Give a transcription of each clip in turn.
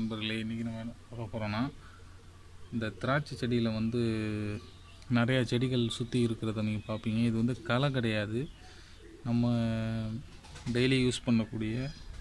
நண்பர்களே இன்றைக்கி நம்ம என்ன பார்க்க போகிறோன்னா இந்த திராட்சை செடியில் வந்து நிறையா செடிகள் சுற்றி இருக்கிறத நீங்கள் பார்ப்பீங்க இது வந்து களை கிடையாது நம்ம டெய்லி யூஸ் பண்ணக்கூடிய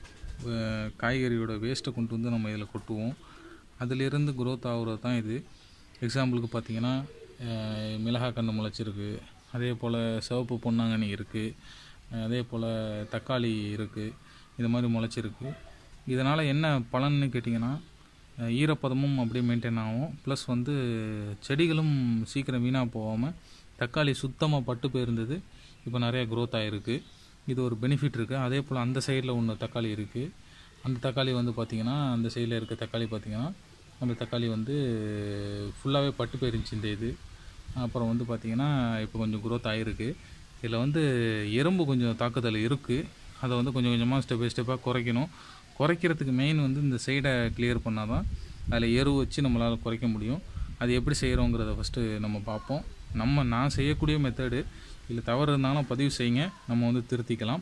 அஹ், காய்கறியோட வேஸ்ட்டை கொண்டு வந்து நம்ம இதில் கொட்டுவோம் அதிலிருந்து growth ஆகுறது தான் இது எக்ஸாம்பிளுக்கு பார்த்தீங்கன்னா அஹ், மிளகாய் கன்று முளைச்சிருக்கு அதே போல் சிவப்பு பொன்னாங்கண்ணி இருக்குது அதே போல் தக்காளி இருக்குது இது மாதிரி முளைச்சிருக்கு இதனால் என்ன பலன்னு கேட்டிங்கன்னா அஹ், ஈரப்பதமும் அப்படியே மெயின்டைன் ஆகும் ப்ளஸ் வந்து செடிகளும் சீக்கிரம் வீணாக போகாமல் தக்காளி சுத்தமாக பட்டு போயிருந்தது இப்போ நிறைய growth ஆகிருக்கு இது ஒரு பெனிஃபிட் இருக்குது அதே போல் அந்த சைடில் ஒன்று தக்காளி இருக்குது அந்த தக்காளி வந்து பார்த்திங்கன்னா அந்த சைடில் இருக்க தக்காளி பார்த்திங்கன்னா அந்த தக்காளி வந்து ஃபுல்லாகவே பட்டு போயிருந்துச்சு இந்த இது அப்புறம் வந்து பார்த்திங்கன்னா இப்போ கொஞ்சம் growth ஆகிருக்கு இதில் வந்து எறும்பு கொஞ்சம் தாக்குதல் இருக்குது அதை வந்து கொஞ்சம் கொஞ்சமாக ஸ்டெப் பை ஸ்டெப்பாக குறைக்கணும் குறைக்கிறதுக்கு மெயின் வந்து இந்த சைடை கிளியர் பண்ணால் தான் அதில் எரு வச்சு நம்மளால் குறைக்க முடியும் அது எப்படி செய்கிறோங்கிறத ஃபஸ்ட்டு நம்ம பார்ப்போம் நம்ம நான் செய்யக்கூடிய மெத்தடு இல்லை தவறு இருந்தாலும் பதிவு செய்யுங்க நம்ம வந்து திருத்திக்கலாம்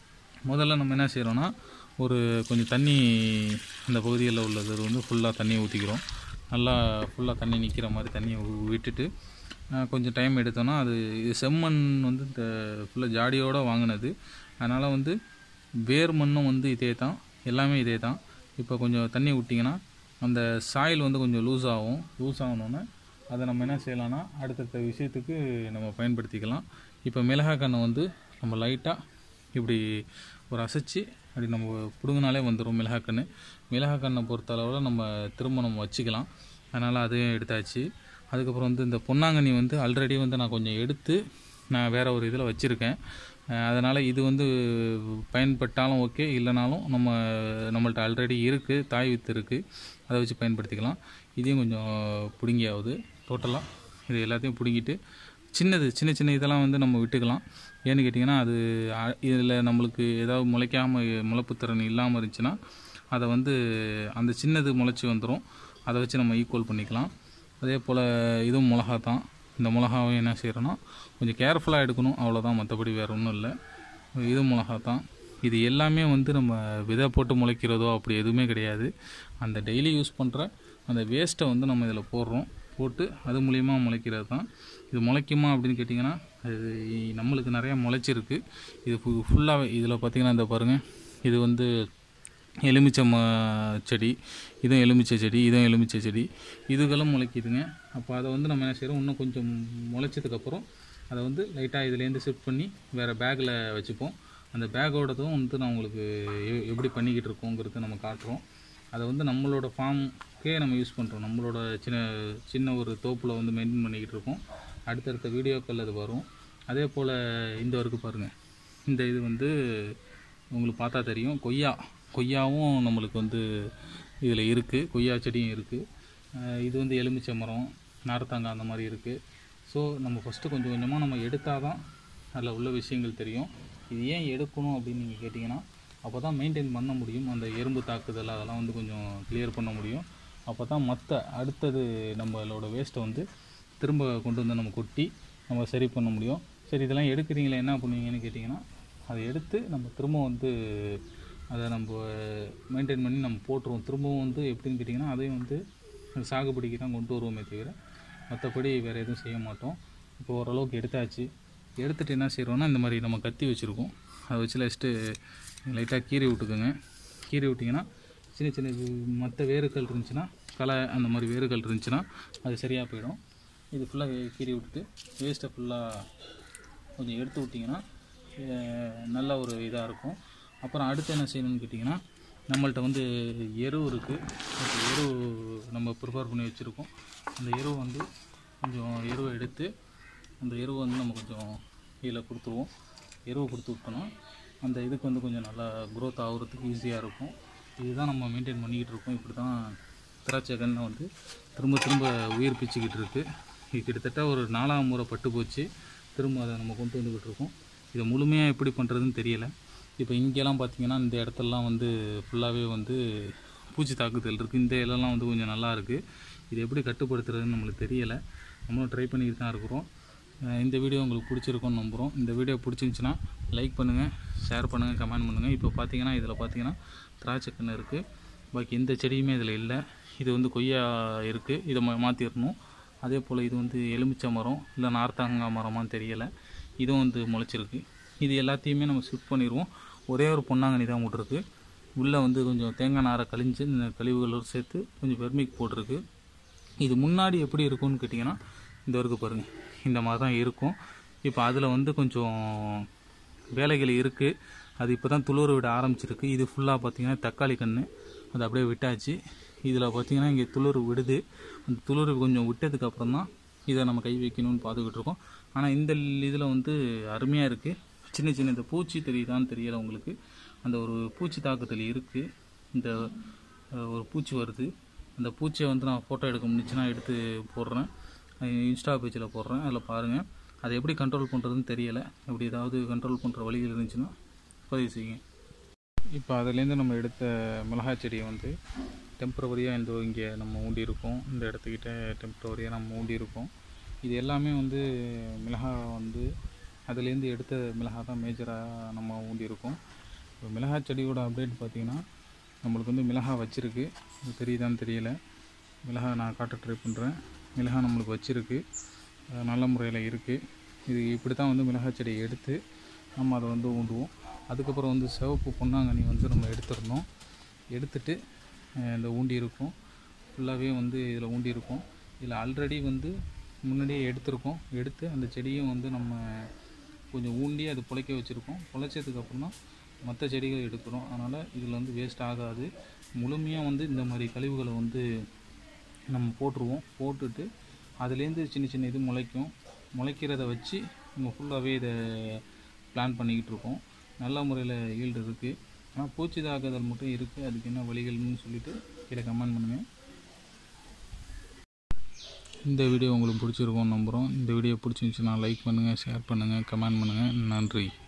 முதல்ல நம்ம என்ன செய்கிறோன்னா ஒரு கொஞ்சம் தண்ணி அந்த பகுதிகளில் உள்ளது வந்து ஃபுல்லாக தண்ணியை ஊற்றிக்கிறோம் நல்லா ஃபுல்லாக தண்ணி நிற்கிற மாதிரி தண்ணியை ஊ- விட்டுட்டு அஹ், கொஞ்சம் டைம் எடுத்தோன்னா அது இது செம்மண் வந்து இந்த ஃபுல்லாக ஜாடியோடு வாங்கினது அதனால் வந்து வேர் மண்ணும் வந்து இதே தான் எல்லாமே இதே தான் இப்போ கொஞ்சம் தண்ணி விட்டிங்கன்னா அந்த சாயில் வந்து கொஞ்சம் லூஸ் ஆகும் லூஸ் ஆகணுன்னு அதை நம்ம என்ன செய்யலாம்னா அடுத்தடுத்த விஷயத்துக்கு நம்ம பயன்படுத்திக்கலாம் இப்போ மிளகாய் கண்ணை வந்து நம்ம லைட்டாக இப்படி ஒரு அசைச்சு அப்படி நம்ம பிடுங்கினாலே வந்துடும் மிளகாக்கன்று மிளகாக்கண்ணை பொறுத்த அளவில் நம்ம திரும்ப நம்ம வச்சுக்கலாம் அதனால் அதையும் எடுத்தாச்சு அதுக்கப்புறம் வந்து இந்த பொன்னாங்கண்ணி வந்து ஆல்ரெடி வந்து நான் கொஞ்சம் எடுத்து நான் வேறு ஒரு இதில் வச்சுருக்கேன் அதனால் இது வந்து பயன்பட்டாலும் ஓகே இல்லைனாலும் நம்ம நம்மள்ட்ட ஆல்ரெடி இருக்குது தாய் வித்து இருக்குது அதை வச்சு பயன்படுத்திக்கலாம் இதையும் கொஞ்சம் பிடுங்கியாவது டோட்டலாக இது எல்லாத்தையும் பிடுங்கிட்டு சின்னது சின்ன சின்ன இதெல்லாம் வந்து நம்ம விட்டுக்கலாம் ஏன்னு கேட்டிங்கன்னா அது இதில் நம்மளுக்கு ஏதாவது முளைக்காமல் முளைப்புத்திறன் இல்லாமல் இருந்துச்சுன்னா அதை வந்து அந்த சின்னது முளைச்சி வந்துடும் அதை வச்சு நம்ம ஈக்குவல் பண்ணிக்கலாம் அதே போல் இதுவும் மிளகா தான் இந்த மிளகாவும் என்ன செய்கிறோன்னா கொஞ்சம் கேர்ஃபுல்லாக எடுக்கணும் அவ்வளோதான் மற்றபடி வேறு ஒன்றும் இல்லை இது மிளகா தான் இது எல்லாமே வந்து நம்ம விதை போட்டு முளைக்கிறதோ அப்படி எதுவுமே கிடையாது அந்த டெய்லி யூஸ் பண்ணுற அந்த வேஸ்ட்டை வந்து நம்ம இதில் போடுறோம் போட்டு அது மூலியமா முளைக்கிறது தான் இது முளைக்குமா அப்படின்னு கேட்டிங்கன்னா அது நம்மளுக்கு நிறையா முளைச்சிருக்கு இது ஃபுல்லாகவே இதில் பார்த்திங்கன்னா இந்த பாருங்கள் இது வந்து எலுமிச்சை ம செடி இதுவும் எலுமிச்சை செடி இதுவும் எலுமிச்சை செடி இதுகளும் முளைக்குதுங்க அப்போ அதை வந்து நம்ம என்ன செய்கிறோம் இன்னும் கொஞ்சம் முளைச்சதுக்கப்புறம் அதை வந்து லைட்டாக இதுலேருந்து ஷிஃப்ட் பண்ணி வேறு பேக்கில் வச்சுப்போம் அந்த பேக்கோடதும் வந்து நான் உங்களுக்கு எ- எப்படி பண்ணிக்கிட்டு இருக்கோங்கிறத நம்ம காட்டுறோம் அதை வந்து நம்மளோட ஃபார்முக்கே நம்ம யூஸ் பண்ணுறோம் நம்மளோட சின்ன சின்ன ஒரு தோப்பில் வந்து மெயின்டைன் பண்ணிக்கிட்டு இருக்கோம் அடுத்தடுத்த வீடியோக்கள் அது வரும் அதே போல் இந்த வரைக்கும் பாருங்கள் இந்த இது வந்து உங்களுக்கு பார்த்தா தெரியும் கொய்யா கொய்யாவும் நம்மளுக்கு வந்து இதில் இருக்குது கொய்யா செடியும் இருக்குது இது வந்து எலுமிச்சை மரம் நார்த்தங்காய் அந்த மாதிரி இருக்குது ஸோ நம்ம ஃபஸ்ட்டு கொஞ்சம் கொஞ்சமாக நம்ம எடுத்தால் தான் அதில் உள்ள விஷயங்கள் தெரியும் இது ஏன் எடுக்கணும் அப்படின்னு நீங்கள் கேட்டிங்கன்னா அப்போ தான் மெயின்டைன் பண்ண முடியும் அந்த எறும்பு தாக்குதல் அதெல்லாம் வந்து கொஞ்சம் கிளியர் பண்ண முடியும் அப்போ தான் மற்ற அடுத்தது நம்மளோட வேஸ்ட்டை வந்து திரும்ப கொண்டு வந்து நம்ம கொட்டி நம்ம சரி பண்ண முடியும் சரி இதெல்லாம் எடுக்கிறீங்களே என்ன பண்ணுவீங்கன்னு கேட்டிங்கன்னா அதை எடுத்து நம்ம திரும்ப வந்து அதை நம்ம மெயின்டைன் பண்ணி நம்ம போட்டுருவோம் திரும்பவும் வந்து எப்படின்னு கேட்டிங்கன்னா அதையும் வந்து சாகுபடிக்கு தான் கொண்டு வருவோமே தவிர மற்றபடி வேறு எதுவும் செய்ய மாட்டோம் இப்போ ஓரளவுக்கு எடுத்தாச்சு எடுத்துட்டு என்ன செய்கிறோம்னா இந்த மாதிரி நம்ம கத்தி வச்சுருக்கோம் அதை வச்சு லைஸ்ட்டு லைட்டாக கீறி விட்டுக்குங்க கீறி விட்டிங்கன்னா சின்ன சின்ன மற்ற வேர்கள் இருந்துச்சுன்னா களை அந்த மாதிரி வேர்கள் இருந்துச்சுன்னா அது சரியாக போயிடும் இது ஃபுல்லாக கீறி விட்டுட்டு வேஸ்ட்டை ஃபுல்லாக கொஞ்சம் எடுத்து விட்டிங்கன்னா அஹ், நல்ல ஒரு இதாக இருக்கும் அப்புறம் அடுத்து என்ன செய்யணும்னு கேட்டிங்கன்னா நம்மள்ட்ட வந்து எரு இருக்குது அந்த எரு நம்ம ப்ரிப்பேர் பண்ணி வச்சுருக்கோம் அந்த எரு வந்து கொஞ்சம் எருவை எடுத்து அந்த எருவை வந்து நம்ம கொஞ்சம் இதில் கொடுத்துருவோம் எருவை கொடுத்து விட்டோன்னா அந்த இதுக்கு வந்து கொஞ்சம் நல்லா growth ஆகுறதுக்கு ஈஸியாக இருக்கும் இதுதான் நம்ம மெயின்டைன் பண்ணிக்கிட்டு இருக்கோம் இப்படி தான் திராட்சை கண்ணை வந்து திரும்ப திரும்ப உயிர் பிச்சுக்கிட்டு இருக்கு இது கிட்டத்தட்ட ஒரு நாலாம் முறை பட்டு போச்சு திரும்ப அதை நம்ம கொண்டு வந்துக்கிட்டு இருக்கோம் இதை முழுமையாக எப்படி பண்ணுறதுன்னு தெரியலை இப்போ இங்கெல்லாம் பார்த்தீங்கன்னா இந்த இடத்துலலாம் வந்து ஃபுல்லாகவே வந்து பூச்சி தாக்குதல் இருக்குது இந்த இடம்லாம் வந்து கொஞ்சம் நல்லா இருக்குது இது எப்படி கட்டுப்படுத்துறதுன்னு நம்மளுக்கு தெரியலை நம்மளும் ட்ரை பண்ணிக்கிட்டு தான் இருக்கிறோம் அஹ் இந்த வீடியோ உங்களுக்கு பிடிச்சிருக்கும்னு நம்புகிறோம் இந்த வீடியோ பிடிச்சிருந்துச்சின்னா லைக் பண்ணுங்கள் ஷேர் பண்ணுங்கள் கமெண்ட் பண்ணுங்கள் இப்போ பார்த்தீங்கன்னா இதில் பார்த்தீங்கன்னா திராட்சை கன்று இருக்குது பாக்கி எந்த செடியுமே இதில் இல்லை இது வந்து கொய்யா இருக்குது இதை மா மாற்றிடணும் அதே போல் இது வந்து எலுமிச்சை மரம் இல்லை நார்த்தாங்காய் மரமான்னு தெரியலை இதுவும் வந்து முளைச்சிருக்கு இது எல்லாத்தையுமே நம்ம ஷிஃப்ட் பண்ணிடுவோம் ஒரே ஒரு பொன்னாங்கண்ணி தான் விட்ருக்கு உள்ளே வந்து கொஞ்சம் தேங்காய் நாரை கழிஞ்சு இந்த கழிவுகளோடு சேர்த்து கொஞ்சம் பெர்மிக் போட்டிருக்கு இது முன்னாடி எப்படி இருக்கும்னு கேட்டிங்கன்னா இந்த வரைக்கும் பாருங்கள் இந்த மாதிரி தான் இருக்கும் இப்போ அதில் வந்து கொஞ்சம் வேலைகள் இருக்குது அது இப்போ தான் துளுர் விட ஆரம்பிச்சிருக்கு இது ஃபுல்லாக பார்த்தீங்கன்னா தக்காளி கன்று அது அப்படியே விட்டாச்சு இதில் பார்த்தீங்கன்னா இங்கே துளுர் விடுது அந்த துளுர் கொஞ்சம் விட்டதுக்கப்புறம் தான் இதை நம்ம கை வைக்கணும்னு பார்த்துக்கிட்டு இருக்கோம் ஆனால் இந்த இதில் வந்து அருமையாக இருக்குது சின்ன சின்ன இந்த பூச்சி தெரியுதான்னு தெரியல உங்களுக்கு அந்த ஒரு பூச்சி தாக்குதல் இருக்குது இந்த அஹ், ஒரு பூச்சி வருது அந்த பூச்சியை வந்து நான் ஃபோட்டோ எடுக்க முடிஞ்சுன்னா எடுத்து போடுறேன் அஹ் இன்ஸ்டா பேஜில் போடுறேன் அதில் பாருங்கள் அதை எப்படி கண்ட்ரோல் பண்ணுறதுன்னு தெரியலை அப்படி ஏதாவது கண்ட்ரோல் பண்ணுற வழிகள் இருந்துச்சுன்னா பதிவு செய்யுங்க இப்போ அதுலேருந்து நம்ம எடுத்த மிளகாய் செடியை வந்து டெம்பரவரியாக இந்த இங்கே நம்ம ஊண்டி இருக்கோம் இந்த இடத்துக்கிட்ட டெம்பரவரியாக நம்ம ஊண்டி இருக்கோம் இது எல்லாமே வந்து மிளகாய் வந்து அதுலேருந்து எடுத்த மிளகாய் தான் மேஜராக நம்ம ஊண்டி இருக்கோம் இப்போ மிளகாய் செடியோட அப்டேட் பார்த்திங்கன்னா நம்மளுக்கு வந்து மிளகாய் வச்சிருக்கு இது தெரியுதான்னு தெரியல மிளகாய் நான் காட்ட ட்ரை பண்ணுறேன் மிளகாய் நம்மளுக்கு வச்சிருக்கு அஹ் நல்ல முறையில் இருக்குது இது இப்படி தான் வந்து மிளகாய் செடியை எடுத்து நம்ம அதை வந்து ஊண்டுவோம் அதுக்கப்புறம் வந்து சிவப்பு பொன்னாங்கண்ணி வந்து நம்ம எடுத்துடணும் எடுத்துட்டு அஹ் இந்த ஊண்டி இருக்கும் ஃபுல்லாகவே வந்து இதில் ஊண்டி இருக்கும் இதில் ஆல்ரெடி வந்து முன்னாடியே எடுத்திருக்கோம் எடுத்து அந்த செடியும் வந்து நம்ம கொஞ்சம் ஊண்டி அது புழைக்க வச்சுருக்கோம் புழைச்சதுக்கப்புறம் தான் மற்ற செடிகள் எடுக்கிறோம் அதனால் இதில் வந்து வேஸ்ட் ஆகாது முழுமையாக வந்து இந்த மாதிரி கழிவுகளை வந்து நம்ம போட்டுருவோம் போட்டுட்டு அதுலேருந்து சின்ன சின்ன இது முளைக்கும் முளைக்கிறத வச்சு நம்ம ஃபுல்லாகவே இதை பிளான் பண்ணிக்கிட்டு இருக்கோம் நல்ல முறையில் ஈல்டு இருக்குது ஆனால் பூச்சி தாக்குதல் மட்டும் இருக்குது அதுக்கு என்ன வழிகள்னு சொல்லிட்டு கீழே கமெண்ட் பண்ணுங்கள் இந்த வீடியோ உங்களுக்கு பிடிச்சிருக்கும்னு நம்புகிறோம் இந்த வீடியோ பிடிச்சிருந்துச்சுன்னா லைக் பண்ணுங்கள் ஷேர் பண்ணுங்கள் கமெண்ட் பண்ணுங்கள் நன்றி